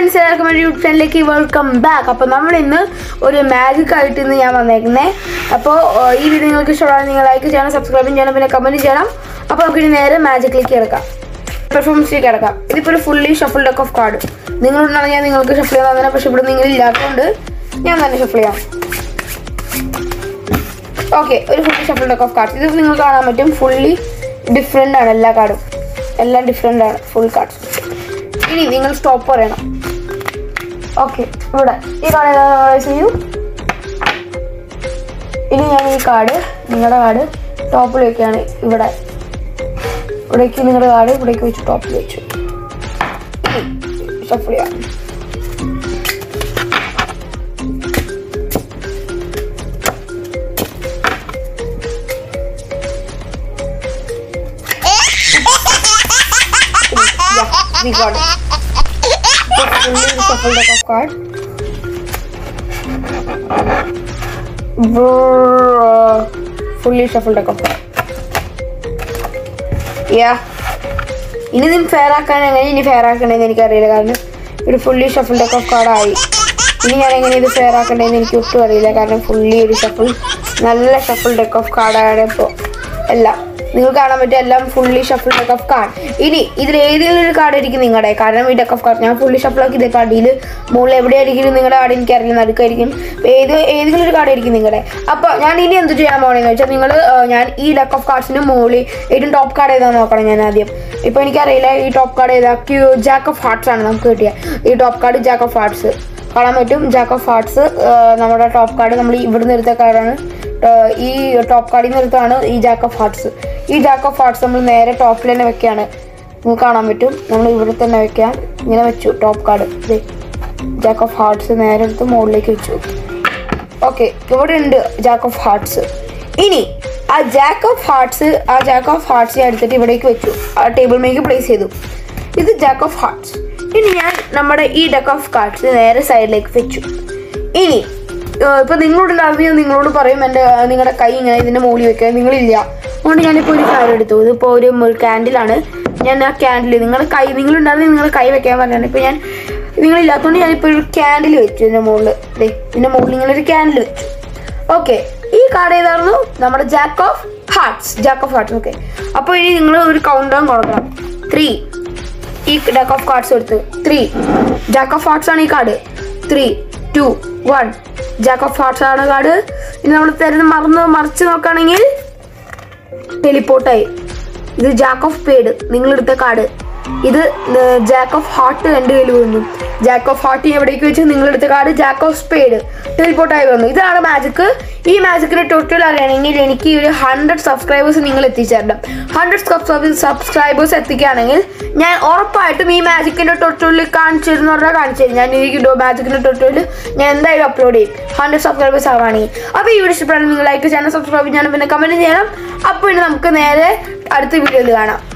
Friends എല്ലാവർക്കും വേണ്ടി YouTube ചാനലിലേക്ക് വെൽക്കം ബാക്ക് അപ്പോൾ നമ്മൾ ഇന്ന് ഒരു മാജിക് ആയിട്ട് ഇന്ന് ഞാൻ വന്നേക്കുന്നത് അപ്പോൾ ഈ വീഡിയോ നിങ്ങൾക്ക് ഇഷ്ടമാണ് നിങ്ങൾ ലൈക്ക് ചെയ്യണം സബ്സ്ക്രൈബ് ചെയ്യണം പിന്നെ കമൻറ്റ് ചെയ്യണം അപ്പോൾ നമുക്ക് ഇനി നേരെ മാജിക്കിലേക്ക് കിടക്കാം പെർഫോമൻസിലേക്ക് കിടക്കാം ഇതിപ്പോൾ ഒരു fully shuffle deck of card നിങ്ങളുണ്ടാണ് ഞാൻ നിങ്ങൾക്ക് ഷഫിൾ ചെയ്യാൻ തന്നെ പക്ഷേ ഇവിടെ നിങ്ങൾ ഇല്ലാത്തതുകൊണ്ട് ഞാൻ തന്നെ ഷഫിൾ ചെയ്യാം ഓക്കെ ഒരു fully shuffle deck of cards ഇത് നിങ്ങൾ കാണാൻ പറ്റും ഫുള്ളി ഡിഫറെൻ്റ് ആണ് എല്ലാ കാർഡും എല്ലാം ഡിഫറെൻ്റ് ആണ് ഫുൾ കാർഡ്സ് ഇനി നിങ്ങൾ സ്റ്റോപ്പ് പറയണം ഓക്കെ ഇവിടെ ഈ കാർഡ് ഏതാണ് ചെയ്യൂ ഇനി ഞാൻ ഈ കാർഡ് നിങ്ങളുടെ കാർഡ് ടോപ്പിൽ വെക്കുകയാണ് ഇവിടെ ഇവിടേക്ക് നിങ്ങളുടെ കാർഡ് ഇവിടേക്ക് വെച്ചു ടോപ്പിൽ വെച്ചു ഷഫിൾ ചെയ്യാം Yeah, we got it. Fully shuffle deck of cards. Fully shuffle deck of യാ ഇനി നിം ഫെയർ ആക്കാൻ എങ്ങനെ ഇനി ഫെയർ ആക്കണേന്ന് എനിക്കറിയില്ല കാരണം ഒരു ഫുള്ളി ഷഫിൾ ഡെക്ക് ഓഫ് കാർഡായി ഇനി ഞാൻ എങ്ങനെ ഇത് ഫെയർ ആക്കണ്ടേന്ന് എനിക്ക് ഒട്ടും അറിയില്ല കാരണം ഫുള്ളി ഒരു ഷഫിൾ നല്ല ഷഫിൾ ഡെക്ക് ഓഫ് കാർഡാണ് ഇപ്പോൾ എല്ലാം നിങ്ങൾ കാണാൻ പറ്റും എല്ലാം fully shuffle deck of card ഇനി ഇതിൽ ഏതെങ്കിലും ഒരു കാർഡ് ആയിരിക്കും നിങ്ങളുടെ കാരണം ഈ ഡെക്ക് ഓഫ് കാർഡ് ഞാൻ ഫുള്ളി ഷഫിൾ ആക്കി ഇതേ കാർഡിൽ മുകളിൽ എവിടെയായിരിക്കും നിങ്ങളുടെ കാർഡ് എനിക്കറിയില്ല നടുക്കായിരിക്കും ഏത് ഏതെങ്കിലും ഒരു കാർഡ് ആയിരിക്കും നിങ്ങളുടെ അപ്പോൾ ഞാൻ ഇനി എന്ത് ചെയ്യാൻ പോകണമെന്ന് വെച്ചാൽ നിങ്ങൾ ഞാൻ ഈ ഡെക്ക് ഓഫ് കാർഡ്സിന് മുകളിൽ ഏറ്റവും ടോപ്പ് കാർഡ് ഏതാണെന്ന് നോക്കണം ഞാൻ ആദ്യം ഇപ്പോൾ എനിക്കറിയില്ല ഈ ടോപ്പ് കാർഡ് ഏതാ ക്യൂ ജാക്ക് ഓഫ് ഹാർട്സ് ആണ് നമുക്ക് കിട്ടിയത് ഈ top card jack of hearts കാണാൻ പറ്റും ജാക്ക് ഓഫ് ഹാർട്സ് നമ്മുടെ ടോപ്പ് കാർഡ് നമ്മൾ ഇവിടുന്ന് എടുത്ത കാർഡാണ് ഏർ ഈ ടോപ്പ് കാർഡിൽ നിന്ന് എടുത്താണ് ഈ ജാക്ക് ഓഫ് ഹാർട്സ് ഈ ജാക്ക് ഓഫ് ഹാർട്സ് നമ്മൾ നേരെ ടോപ്പിൽ തന്നെ വെക്കുകയാണ് നിങ്ങൾക്ക് കാണാൻ പറ്റും നമ്മൾ ഇവിടെ തന്നെ വെക്കാം ഇങ്ങനെ വെച്ചു top card jack of hearts നേരെ എടുത്ത് മുകളിലേക്ക് വെച്ചു ഓക്കെ ഇവിടെ ഉണ്ട് ജാക്ക് ഓഫ് ഹാർട്സ് ഇനി ആ ജാക്ക് ഓഫ് ഹാർട്സ് ആ ജാക്ക് ഓഫ് ഹാർട്സ് ഞാൻ എടുത്തിട്ട് ഇവിടേക്ക് വെച്ചു ആ ടേബിൾ മേക്ക് പ്ലേസ് ചെയ്തു ഇത് ജാക്ക് ഓഫ് ഹാർട്സ് ഇനി ഞാൻ നമ്മുടെ ഈ ഡെക്ക് ഓഫ് കാർഡ്സ് നേരെ സൈഡിലേക്ക് വെച്ചു ഇനി ഏർ ഇപ്പൊ നിങ്ങളോട് ഉണ്ടാകുമ്പോൾ ഞാൻ നിങ്ങളോട് പറയും എൻ്റെ നിങ്ങളുടെ കൈ ഇങ്ങനെ ഇതിൻ്റെ മുകളിൽ വെക്കുക നിങ്ങളില്ല അതുകൊണ്ട് ഞാനിപ്പോൾ ഒരു കാര്യം എടുത്തു ഇതിപ്പോൾ ഒരു ക്യാൻഡിലാണ് ഞാൻ ആ ക്യാൻഡിൽ നിങ്ങളുടെ കൈ നിങ്ങളുണ്ടാകുന്ന നിങ്ങളുടെ കൈ വെക്കാൻ പറഞ്ഞാണ് ഇപ്പോൾ ഞാൻ നിങ്ങളില്ലാത്തതുകൊണ്ട് ഞാനിപ്പോൾ ഒരു ക്യാൻഡിൽ വെച്ചു ഇതിൻ്റെ മുകളിൽ ദേ ഇതിൻ്റെ മുകളിൽ ഇങ്ങനെ ഒരു ക്യാൻഡിൽ വെച്ചു ഓക്കെ ഈ കാർഡ് ഏതായിരുന്നു നമ്മുടെ jack of hearts jack of hearts okay അപ്പോൾ ഇനി നിങ്ങൾ ഒരു കൗണ്ട് ഡൗൺ കൊടുക്കണം ത്രീ ഈ ഡെക്ക് ഓഫ് കാർഡ്സ് എടുത്ത് ത്രീ ജാക്ക് ഓഫ് ഹാർട്സ് ആണ് ഈ card three two one jack of hearts ആണ് കാർഡ് ഇനി നമ്മൾ തരുന്ന മറന്ന് മറിച്ച് നോക്കുകയാണെങ്കിൽ ടെലിപ്പോർട്ടായി ഇത് ജാക്ക് ഓഫ് പേഡ് നിങ്ങൾ എടുത്ത കാർഡ് ഇത് ജാക്ക് ഓഫ് ഹാർട്ട് രണ്ട് കയ്യിൽ വന്നു ജാക്ക് ഓഫ് ഹാർട്ട് എവിടേക്ക് വെച്ച് നിങ്ങൾ എടുത്ത കാർഡ് ജാക്ക് ഓഫ് സ്പേഡ് ടെലിപ്പോർട്ടായി വന്നു ഇതാണ് മാജിക്ക് ഈ മാജിക്കിന്റെ ടോട്ടൽ അറിയണമെങ്കിൽ എനിക്ക് ഒരു ഹൺഡ്രഡ് സബ്സ്ക്രൈബേഴ്സ് നിങ്ങൾ എത്തിച്ചേരണം ഹൺഡ്രഡ് സബ്സ്ക്രൈബേഴ്സ് എത്തിക്കുകയാണെങ്കിൽ ഞാൻ ഉറപ്പായിട്ടും ഈ മാജിക്കിന്റെ ടോട്ടലിൽ കാണിച്ചു തരുന്ന പറഞ്ഞാൽ കാണിച്ചു തരും ഞാൻ ഈ മാജിക്കിന്റെ ടോട്ടലിൽ ഞാൻ എന്തായാലും അപ്ലോഡ് ചെയ്യും ഹൺഡ്രഡ് സബ്സ്ക്രൈബേഴ്സ് ആവുകയാണെങ്കിൽ അപ്പോൾ ഈ വീഡിയോ ഇഷ്ടപ്പെടാൻ നിങ്ങൾ ലൈക്ക് ചെയ്യണം സബ്സ്ക്രൈബ് ചെയ്യണം പിന്നെ കമന്റ് ചെയ്യണം അപ്പോൾ ഇനി നമുക്ക് നേരെ അടുത്ത വീഡിയോയിൽ കാണാം